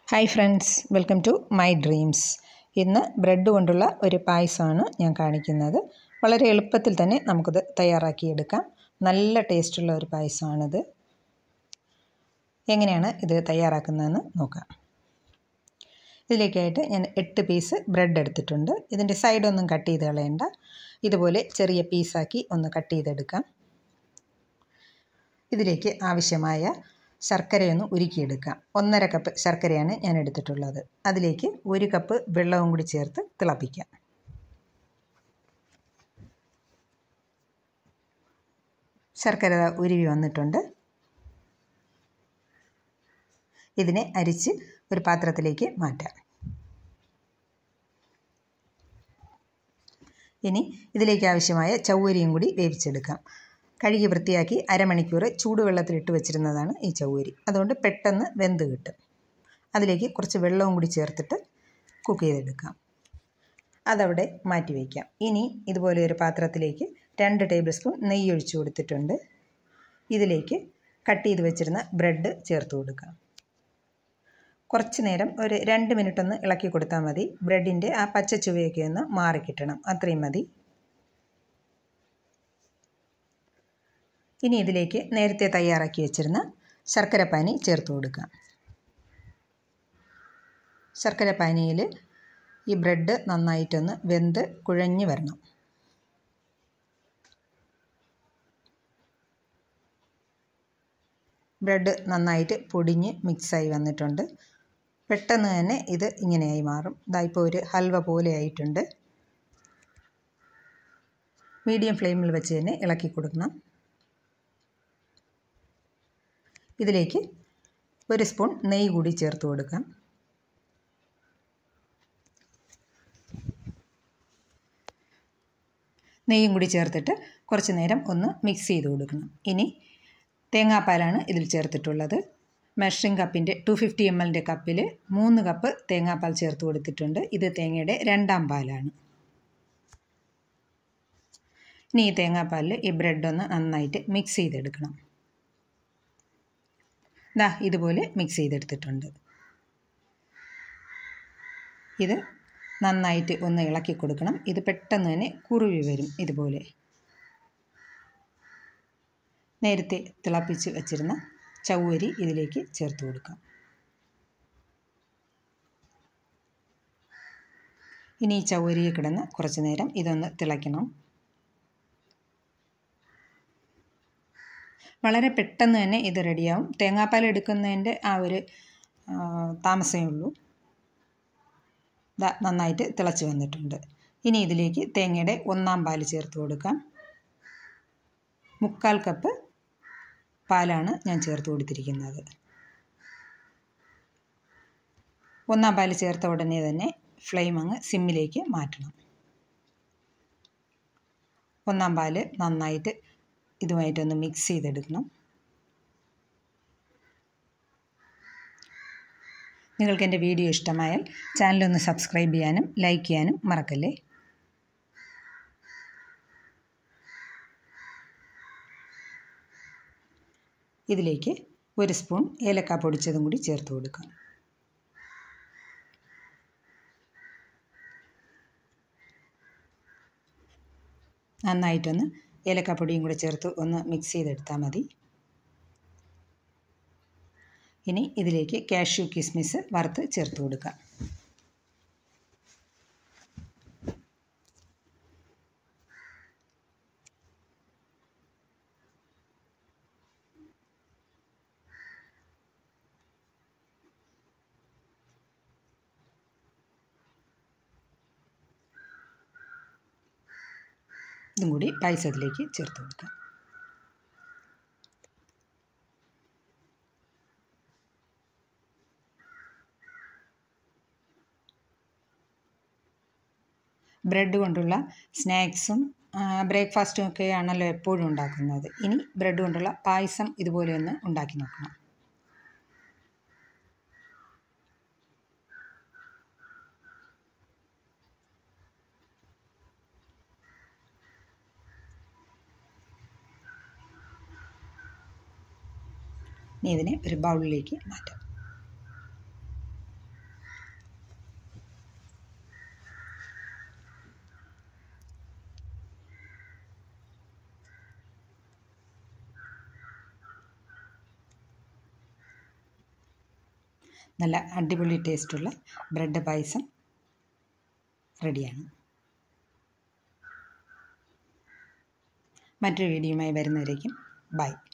hi friends welcome to my dreams ഇന്ന് bread കൊണ്ടുള്ള ഒരു പായസമാണ് ഞാൻ കാണിക്കുന്നത് വളരെ എളുപ്പത്തിൽ തന്നെ നമുക്കിത് തയ്യാറാക്കിയെടുക്കാം നല്ല ടേസ്റ്റുള്ള ഒരു പായസമാണിത് എങ്ങനെയാണ് ഇത് തയ്യാറാക്കുന്നതെന്ന് നോക്കാം ഇതിലേക്കായിട്ട് ഞാൻ എട്ട് പീസ് ബ്രെഡ് എടുത്തിട്ടുണ്ട് ഇതിൻ്റെ സൈഡൊന്നും കട്ട് ചെയ്ത് കളയണ്ട ഇതുപോലെ ചെറിയ പീസാക്കി ഒന്ന് കട്ട് ചെയ്തെടുക്കാം ഇതിലേക്ക് ആവശ്യമായ ശർക്കരയൊന്ന് ഉരുക്കിയെടുക്കാം ഒന്നര കപ്പ് ശർക്കരയാണ് ഞാൻ എടുത്തിട്ടുള്ളത് അതിലേക്ക് ഒരു കപ്പ് വെള്ളവും കൂടി ചേർത്ത് തിളപ്പിക്കാം ശർക്കര ഉരുവി വന്നിട്ടുണ്ട് ഇതിനെ അരിച്ച് ഒരു പാത്രത്തിലേക്ക് മാറ്റാം ഇനി ഇതിലേക്ക് ആവശ്യമായ ചൗവരിയും കൂടി വേവിച്ചെടുക്കാം കഴുകി വൃത്തിയാക്കി അരമണിക്കൂർ ചൂടുവെള്ളത്തിലിട്ട് വെച്ചിരുന്നതാണ് ഈ ചൗവരി അതുകൊണ്ട് പെട്ടെന്ന് വെന്ത് കിട്ടും അതിലേക്ക് കുറച്ച് വെള്ളവും കൂടി ചേർത്തിട്ട് കുക്ക് ചെയ്തെടുക്കാം അതവിടെ മാറ്റി വയ്ക്കാം ഇനി ഇതുപോലെ ഒരു പാത്രത്തിലേക്ക് രണ്ട് ടേബിൾ സ്പൂൺ നെയ്യ് ഒഴിച്ചു കൊടുത്തിട്ടുണ്ട് ഇതിലേക്ക് കട്ട് ചെയ്ത് വെച്ചിരുന്ന ബ്രെഡ് ചേർത്ത് കൊടുക്കാം കുറച്ച് നേരം ഒരു രണ്ട് മിനിറ്റ് ഒന്ന് ഇളക്കി കൊടുത്താൽ മതി ബ്രെഡിൻ്റെ ആ പച്ച ചുവയൊക്കെ ഒന്ന് മാറിക്കിട്ടണം അത്രയും മതി ഇനി ഇതിലേക്ക് നേരത്തെ തയ്യാറാക്കി വെച്ചിരുന്ന ശർക്കരപ്പാനി ചേർത്ത് കൊടുക്കാം ശർക്കരപ്പാനിയിൽ ഈ ബ്രെഡ് നന്നായിട്ടൊന്ന് വെന്ത് കുഴഞ്ഞ് വരണം ബ്രെഡ് നന്നായിട്ട് പൊടിഞ്ഞ് മിക്സായി വന്നിട്ടുണ്ട് പെട്ടെന്ന് തന്നെ ഇത് ഇങ്ങനെയായി മാറും ഇതാ ഇപ്പോൾ ഒരു ഹൽവ പോലെ ആയിട്ടുണ്ട് മീഡിയം ഫ്ലെയിമിൽ വെച്ച് തന്നെ ഇളക്കി കൊടുക്കണം ഇതിലേക്ക് ഒരു സ്പൂൺ നെയ്യ് കൂടി ചേർത്ത് കൊടുക്കാം നെയ്യും കൂടി ചേർത്തിട്ട് കുറച്ച് നേരം ഒന്ന് മിക്സ് ചെയ്ത് കൊടുക്കണം ഇനി തേങ്ങാപ്പാലാണ് ഇതിൽ ചേർത്തിട്ടുള്ളത് മെഷറിംഗ് കപ്പിൻ്റെ ടു ഫിഫ്റ്റി എം എല്ലിൻ്റെ കപ്പിൽ മൂന്ന് കപ്പ് തേങ്ങാപ്പാൽ ചേർത്ത് കൊടുത്തിട്ടുണ്ട് ഇത് തേങ്ങയുടെ രണ്ടാം പാലാണ് ഇനി ഈ തേങ്ങാപ്പാലിൽ ഈ ബ്രെഡ് ഒന്ന് നന്നായിട്ട് മിക്സ് ചെയ്തെടുക്കണം ദാ ഇതുപോലെ മിക്സ് ചെയ്തെടുത്തിട്ടുണ്ട് ഇത് നന്നായിട്ട് ഒന്ന് ഇളക്കി കൊടുക്കണം ഇത് പെട്ടെന്ന് തന്നെ കുറുവി വരും ഇതുപോലെ നേരത്തെ തിളപ്പിച്ച് വച്ചിരുന്ന ചൗവരി ഇതിലേക്ക് ചേർത്ത് കൊടുക്കാം ഇനി ഈ ചൗവരിയെ കിടന്ന് കുറച്ച് നേരം ഇതൊന്ന് തിളയ്ക്കണം വളരെ പെട്ടെന്ന് തന്നെ ഇത് റെഡിയാവും തേങ്ങാപ്പാൽ എടുക്കുന്നതിൻ്റെ ആ ഒരു താമസമേ ഉള്ളൂ നന്നായിട്ട് തിളച്ച് വന്നിട്ടുണ്ട് ഇനി ഇതിലേക്ക് തേങ്ങയുടെ ഒന്നാം പാല് ചേർത്ത് കൊടുക്കാം മുക്കാൽ കപ്പ് പാലാണ് ഞാൻ ചേർത്ത് കൊടുത്തിരിക്കുന്നത് ഒന്നാം പാല് ചേർത്ത ഉടനെ തന്നെ ഫ്ലെയിം അങ്ങ് സിമ്മിലേക്ക് മാറ്റണം ഒന്നാം പാല് നന്നായിട്ട് ഇതുമായിട്ടൊന്ന് മിക്സ് ചെയ്തെടുക്കണം നിങ്ങൾക്ക് എൻ്റെ വീഡിയോ ഇഷ്ടമായാൽ ചാനലൊന്ന് സബ്സ്ക്രൈബ് ചെയ്യാനും ലൈക്ക് ചെയ്യാനും മറക്കല്ലേ ഇതിലേക്ക് ഒരു സ്പൂൺ ഏലക്ക പൊടിച്ചതും കൂടി ചേർത്ത് കൊടുക്കാം നന്നായിട്ടൊന്ന് ഏലക്കപ്പൊടിയും കൂടെ ചേർത്ത് ഒന്ന് മിക്സ് ചെയ്തെടുത്താൽ മതി ഇനി ഇതിലേക്ക് കാഷ്യൂ കിസ്മിസ് വറുത്ത് ചേർത്ത് കൊടുക്കാം ഇതും കൂടി പായസത്തിലേക്ക് ചേർത്ത് കൊടുക്കാം ബ്രെഡ് കൊണ്ടുള്ള സ്നാക്സും ബ്രേക്ക്ഫാസ്റ്റും ഒക്കെ ആണല്ലോ എപ്പോഴും ഉണ്ടാക്കുന്നത് ഇനി ബ്രെഡ് കൊണ്ടുള്ള പായസം ഇതുപോലെ ഒന്ന് ഉണ്ടാക്കി നോക്കണം ഇനി ഇതിനെ ഒരു ബൗളിലേക്ക് മാറ്റാം നല്ല അടിപൊളി ടേസ്റ്റുള്ള ബ്രെഡ് പായസം റെഡിയാണ് മറ്റൊരു വീഡിയോയുമായി വരുന്നവരേക്കും ബൈ